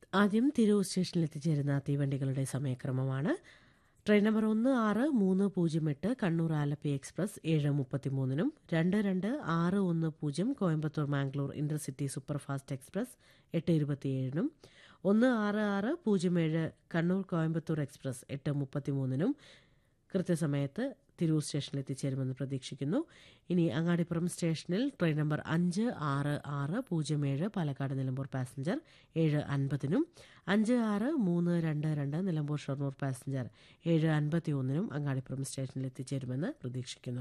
ആദ്യം തിരൂർ സ്റ്റേഷനിൽ എത്തിച്ചേരുന്ന തീവണ്ടികളുടെ സമയക്രമമാണ് ട്രെയിൻ നമ്പർ ഒന്ന് ആറ് മൂന്ന് പൂജ്യം എട്ട് കണ്ണൂർ ആലപ്പി എക്സ്പ്രസ് ഏഴ് മുപ്പത്തിമൂന്നിനും രണ്ട് രണ്ട് ആറ് ഒന്ന് പൂജ്യം Coimbatore Mangalore intercity superfast express എട്ട് ഇരുപത്തിയേഴിനും ഒന്ന് ആറ് ആറ് പൂജ്യം ഏഴ് കണ്ണൂർ കോയമ്പത്തൂർ എക്സ്പ്രസ് എട്ട് മുപ്പത്തിമൂന്നിനും കൃത്യസമയത്ത് തിരൂർ സ്റ്റേഷനിൽ എത്തിച്ചേരുമെന്ന് പ്രതീക്ഷിക്കുന്നു ഇനി അങ്ങാടിപ്പുറം സ്റ്റേഷനിൽ ട്രെയിൻ നമ്പർ അഞ്ച് ആറ് ആറ് പൂജ്യം ഏഴ് പാലക്കാട് നിലമ്പൂർ പാസഞ്ചർ ഏഴ് അൻപതിനും അഞ്ച് ആറ് മൂന്ന് രണ്ട് രണ്ട് നിലമ്പൂർ ഷൊർണൂർ പാസഞ്ചർ ഏഴ് അൻപത്തി ഒന്നിനും അങ്ങാടിപ്പുറം സ്റ്റേഷനിൽ എത്തിച്ചേരുമെന്ന് പ്രതീക്ഷിക്കുന്നു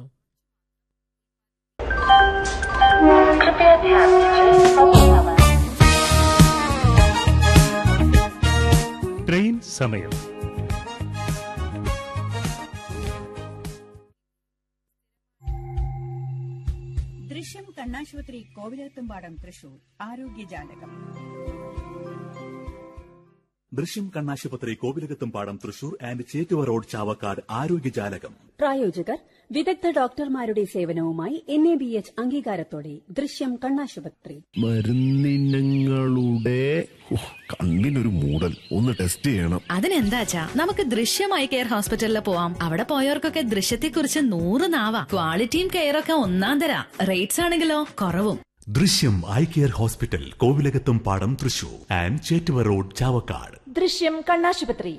कृपया ध्यान दीजिए सभी समय ട്രെയിൻ സമയം ദൃശ്യം കണ്ണാശുപത്രി കോവിലത്തുംപാടം തൃശൂർ ആരോഗ്യജാലകം ദൃശ്യം കണ്ണാശുപത്രി കോവിലകത്തും പാടം തൃശൂർ ആൻഡ് ചേറ്റുവ റോഡ് ചാവക്കാട് ആരോഗ്യജാലകം പ്രായോജകർ വിദഗ്ധ ഡോക്ടർമാരുടെ സേവനവുമായി എൻ എ ബി എച്ച് അംഗീകാരത്തോടെ ദൃശ്യം കണ്ണാശുപത്രി മരുന്നിനങ്ങളുടെ ഹോ, കണ്ണിനൊരു മൂടൽ ഒന്ന് ടെസ്റ്റ് ചെയ്യണം അതിനെന്താച്ചാ നമുക്ക് ദൃശ്യമായി കെയർ ഹോസ്പിറ്റലിൽ പോവാം അവിടെ പോയവർക്കൊക്കെ ദൃശ്യത്തെക്കുറിച്ച് നൂറ് നാവാ ക്വാളിറ്റിയും കെയറൊക്കെ ഒന്നാം തരാ റേറ്റ്സ് ആണെങ്കിലോ കുറവും ദൃശ്യം ഐ കെയർ ഹോസ്പിറ്റൽ കോവിലകത്തും പാടം തൃശൂർ ആൻഡ് ചേറ്റുവ റോഡ് ചാവക്കാട് ദൃശ്യം കണ്ണാശുപത്രി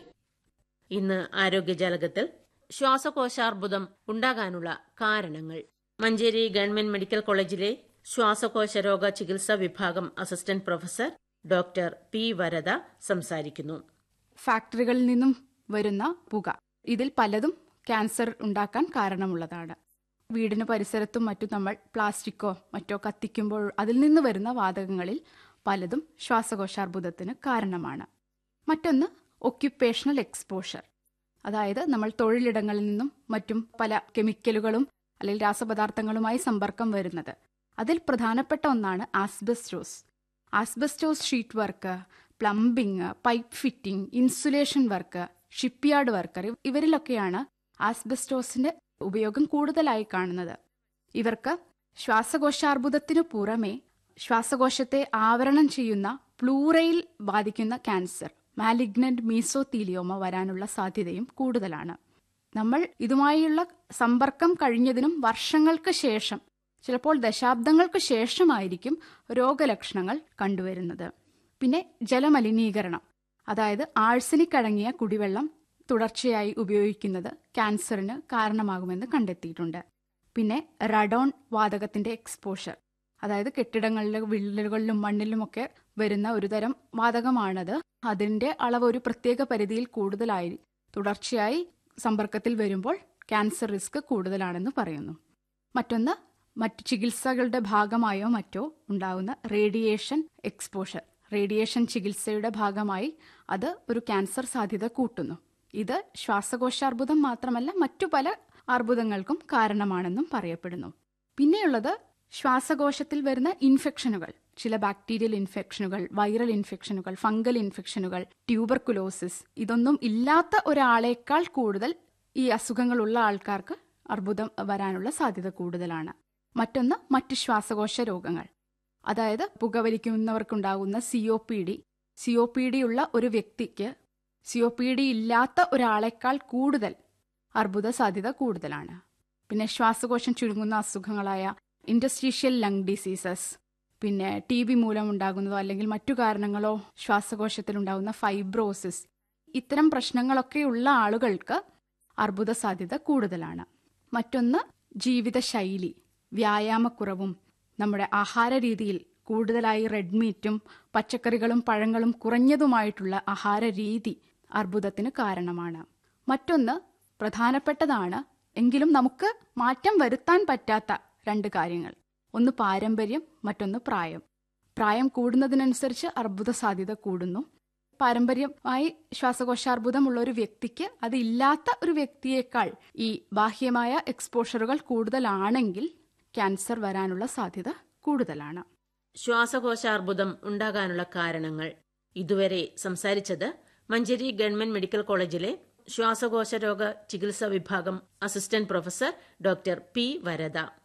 ഇന്ന് ആരോഗ്യജാലകത്തിൽ ശ്വാസകോശാർബുദം ഉണ്ടാകാനുള്ള കാരണങ്ങൾ മഞ്ചേരി ഗവൺമെന്റ് മെഡിക്കൽ കോളേജിലെ ശ്വാസകോശ രോഗ ചികിത്സാ വിഭാഗം assistant professor doctor P Varada സംസാരിക്കുന്നു ഫാക്ടറികളിൽ നിന്നും വരുന്ന പുക ഇതിൽ പലതും ക്യാൻസർ ഉണ്ടാക്കാൻ കാരണമുള്ളതാണ് വീടിന് പരിസരത്തും മറ്റും നമ്മൾ പ്ലാസ്റ്റിക്കോ മറ്റോ കത്തിക്കുമ്പോൾ അതിൽ നിന്ന് വരുന്ന വാതകങ്ങളിൽ പലതും ശ്വാസകോശാർബുദത്തിന് കാരണമാണ് മറ്റൊന്ന് ഒക്യുപ്പേഷണൽ എക്സ്പോഷർ അതായത് നമ്മൾ തൊഴിലിടങ്ങളിൽ നിന്നും മറ്റും പല കെമിക്കലുകളും അല്ലെങ്കിൽ രാസപദാർത്ഥങ്ങളുമായി സമ്പർക്കം വരുന്നത് അതിൽ പ്രധാനപ്പെട്ട ഒന്നാണ് asbestos asbestos sheet work plumbing pipe fitting insulation work shipyard worker ഇവരിലൊക്കെയാണ് ആസ്ബസ്റ്റോസിന്റെ ഉപയോഗം കൂടുതലായി കാണുന്നത് ഇവർക്ക് ശ്വാസകോശാർബുദത്തിനു പുറമെ ശ്വാസകോശത്തെ ആവരണം ചെയ്യുന്ന പ്ലൂറയിൽ ബാധിക്കുന്ന ക്യാൻസർ മാലിഗ്നന്റ് മീസോത്തീലിയോമ വരാനുള്ള സാധ്യതയും കൂടുതലാണ് നമ്മൾ ഇതുമായുള്ള സമ്പർക്കം കഴിഞ്ഞതിനും വർഷങ്ങൾക്ക് ശേഷം ചിലപ്പോൾ ദശാബ്ദങ്ങൾക്ക് ശേഷമായിരിക്കും രോഗലക്ഷണങ്ങൾ കണ്ടുവരുന്നത് പിന്നെ ജലമലിനീകരണം അതായത് ആഴ്സനിക് അടങ്ങിയ കുടിവെള്ളം തുടർച്ചയായി ഉപയോഗിക്കുന്നത് ക്യാൻസറിന് കാരണമാകുമെന്ന് കണ്ടെത്തിയിട്ടുണ്ട് പിന്നെ റഡോൺ വാതകത്തിന്റെ എക്സ്പോഷർ അതായത് കെട്ടിടങ്ങളിലെ വിള്ളലുകളിലും മണ്ണിലുമൊക്കെ വരുന്ന ഒരു തരം വാതകമാണത് അതിന്റെ അളവ് ഒരു പ്രത്യേക പരിധിയിൽ കൂടുതലായി തുടർച്ചയായി സമ്പർക്കത്തിൽ വരുമ്പോൾ ക്യാൻസർ റിസ്ക് കൂടുതലാണെന്ന് പറയുന്നു മറ്റൊന്ന് മറ്റ് ചികിത്സകളുടെ ഭാഗമായോ മറ്റോ ഉണ്ടാകുന്ന റേഡിയേഷൻ എക്സ്പോഷർ റേഡിയേഷൻ ചികിത്സയുടെ ഭാഗമായി അത് ഒരു ക്യാൻസർ സാധ്യത കൂട്ടുന്നു ഇത് ശ്വാസകോശാർബുദം മാത്രമല്ല മറ്റു പല അർബുദങ്ങൾക്കും കാരണമാണെന്നും പറയപ്പെടുന്നു പിന്നെയുള്ളത് ശ്വാസകോശത്തിൽ വരുന്ന ഇൻഫെക്ഷനുകൾ ചില ബാക്ടീരിയൽ ഇൻഫെക്ഷനുകൾ വൈറൽ ഇൻഫെക്ഷനുകൾ ഫംഗൽ ഇൻഫെക്ഷനുകൾ ട്യൂബർകുലോസിസ് ഇതൊന്നും ഇല്ലാത്ത ഒരാളേക്കാൾ കൂടുതൽ ഈ അസുഖങ്ങളുള്ള ആൾക്കാർക്ക് അർബുദം വരാനുള്ള സാധ്യത കൂടുതലാണ് മറ്റൊന്ന് മറ്റ് ശ്വാസകോശ രോഗങ്ങൾ അതായത് പുകവലിക്കുന്നവർക്കുണ്ടാകുന്ന C O P D C O P D ഉള്ള ഒരു വ്യക്തിക്ക് സി ഒ പി ഡി ഇല്ലാത്ത ഒരാളെക്കാൾ കൂടുതൽ അർബുദ സാധ്യത കൂടുതലാണ് പിന്നെ ശ്വാസകോശം ചുരുങ്ങുന്ന അസുഖങ്ങളായ ഇൻഡസ്ട്രീഷ്യൽ ലങ് ഡിസീസസ് പിന്നെ ടി ബി മൂലമുണ്ടാകുന്നതോ അല്ലെങ്കിൽ മറ്റു കാരണങ്ങളോ ശ്വാസകോശത്തിലുണ്ടാകുന്ന ഫൈബ്രോസിസ് ഇത്തരം പ്രശ്നങ്ങളൊക്കെയുള്ള ആളുകൾക്ക് അർബുദ സാധ്യത കൂടുതലാണ് മറ്റൊന്ന് ജീവിതശൈലി വ്യായാമക്കുറവും നമ്മുടെ ആഹാര രീതിയിൽ കൂടുതലായി റെഡ് മീറ്റും പച്ചക്കറികളും പഴങ്ങളും കുറഞ്ഞതുമായിട്ടുള്ള ആഹാര രീതി അർബുദത്തിന് കാരണമാണ് മറ്റൊന്ന് പ്രധാനപ്പെട്ടതാണ് എങ്കിലും നമുക്ക് മാറ്റം വരുത്താൻ പറ്റാത്ത രണ്ട് കാര്യങ്ങൾ ഒന്ന് പാരമ്പര്യം മറ്റൊന്ന് പ്രായം പ്രായം കൂടുന്നതിനനുസരിച്ച് അർബുദ സാധ്യത കൂടുന്നു പാരമ്പര്യമായി ശ്വാസകോശാർബുദമുള്ള ഒരു വ്യക്തിക്ക് അത് ഇല്ലാത്ത ഒരു വ്യക്തിയേക്കാൾ ഈ ബാഹ്യമായ എക്സ്പോഷറുകൾ കൂടുതലാണെങ്കിൽ ക്യാൻസർ വരാനുള്ള സാധ്യത കൂടുതലാണ് ശ്വാസകോശാർബുദം ഉണ്ടാകാനുള്ള കാരണങ്ങൾ ഇതുവരെ സംസാരിച്ചത് മഞ്ചേരി ഗവൺമെന്റ് മെഡിക്കൽ കോളേജിലെ ശ്വാസകോശ രോഗ ചികിത്സാ വിഭാഗം assistant professor doctor P Varada